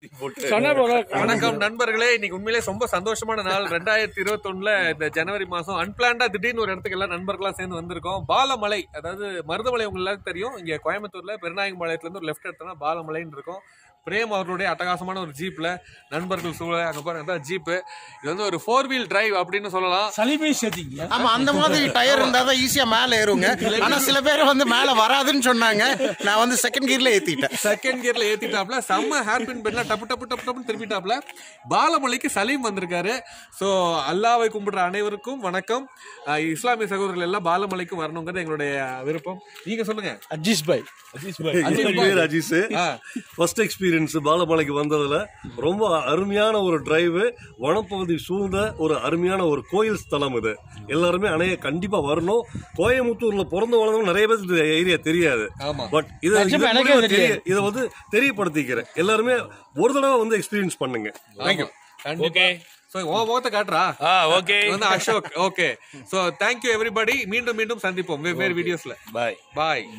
போட்டு சொன்ன போல வணக்கம் நண்பர்களே இன்னைக்கு உண்மையிலே ரொம்ப சந்தோஷமான நாள் ரெண்டாயிரத்தி இருபத்தொன்னுல இந்த ஜனவரி மாசம் அன்பிளான்டா திடீர்னு ஒரு இடத்துக்கு எல்லாம் நண்பர்களா சேர்ந்து வந்திருக்கோம் பாலமலை அதாவது மருதமலை உங்களுக்கு எல்லாருக்கும் தெரியும் இங்க கோயம்புத்தூர்ல பெருநாயகம்பாளையத்துல இருந்து ஒரு லெஃப்ட் எடுத்தோம்னா பாலமலைன்னு இருக்கும் பிரேம் அவர்களுடைய அட்டகாசமான ஒரு ஜீப்ல நண்பர்கள் சூழ அங்க பாருங்க அதான் ஜீப்பு இது வந்து ஒரு ஃபோர் வீல் டிரைவ் அப்படின்னு சொல்லலாம் சளிமை சேர்த்திங்க ஆமா அந்த மாதிரி டயர் இருந்தா தான் ஈஸியா மேல ஏறுங்க ஆனா சில பேர் வந்து மேல வராதுன்னு சொன்னாங்க நான் வந்து செகண்ட் கியர்ல ஏத்திட்டேன் செகண்ட் கியர்ல ஏத்திட்டாப்ல செம்ம ஹேர் பின் பெட்ல டப்பு டப்பு டப்பு டப்புன்னு திருப்பிட்டாப்ல பாலமலைக்கு சலீம் வந்திருக்காரு ஸோ அல்லாவை கும்பிடுற அனைவருக்கும் வணக்கம் அஹ் இஸ்லாமிய சகோதரர்கள் எல்லாம் பாலமலைக்கு வரணுங்கிறது எங்களுடைய விருப்பம் நீங்க சொல்லுங்க அஜீஷ் பாய் அஜீஷ் பாய் என் பேர் அஜீஸ் ஃபர்ஸ்ட் எக்ஸ்பீரியன்ஸ் பாலமலைக்கு வந்ததுல ரொம்ப அருமையான ஒரு டிரைவ் வனப்பகுதி சூழ்ந்த ஒரு அருமையான ஒரு கோயில் ஸ்தலம் இது எல்லாருமே அணைய கண்டிப்பா வரணும் கோயமுத்தூர்ல பிறந்து வளர்ந்தவங்க நிறைய பேருக்கு இந்த ஏரியா தெரியாது ஆமா. பட் இது நிஜமா இது எனக்கே மூலியமா தெரியாது. தெரிய- இதை வந்து தெரியப்படுத்திக்கிறேன் எல்லாருமே ஒரு தடவை வந்து எக்ஸ்பீரியன்ஸ் பண்ணுங்க தேங்க்யூ கண்டிப்பா ஸோ உன் முகத்தை காட்டுறா ஆ ஓகே இது வந்து Ashok okay so thank you everybody மீண்டும் மீண்டும் சந்திப்போம் வெவ்வேறு வீடியோஸ்ல பாய் பாய்